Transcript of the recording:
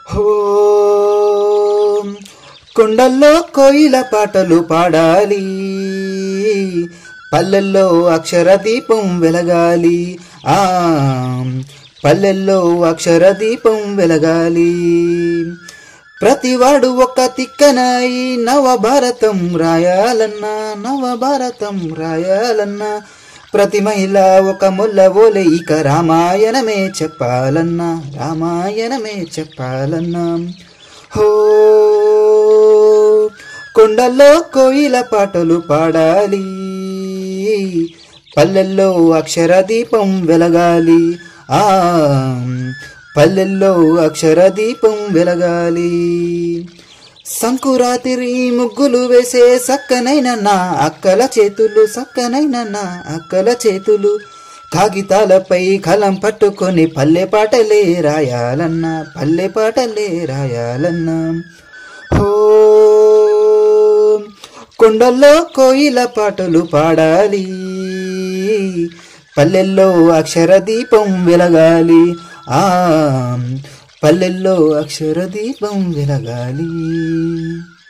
హో కొండల్లో కోయిల పాటలు పాడాలి పల్లెల్లో అక్షర దీపం వెలగాలి ఆ పల్లెల్లో అక్షర దీపం వెలగాలి ప్రతివాడు ఒక తిక్కనాయి నవభారతం రాయాలన్నా నవభారతం రాయాలన్నా ప్రతి మహిళ ఒక ముల్ల ఓలే ఇక రామాయణమే చెప్పాలన్నా రామాయణమే చెప్పాలన్నా హో కొండల్లో కోయిల పాటలు పాడాలి పల్లెల్లో అక్షర దీపం వెలగాలి ఆ పల్లెల్లో అక్షర దీపం వెలగాలి సంకురాతిరి ముగ్గులు వేసే సక్కనైన నా అక్కల చేతులు సక్కనైన నా అక్కల చేతులు కాగితాలపై కలం పట్టుకొని పల్లె పాటలే రాయాలన్నా పల్లె పాటలే రాయాలన్నా హో కొండల్లో కోయిల పాటలు పాడాలి పల్లెల్లో అక్షర దీపం వెలగాలి ఆ పల్లెల్లో అక్షర దీపం వెలగాలి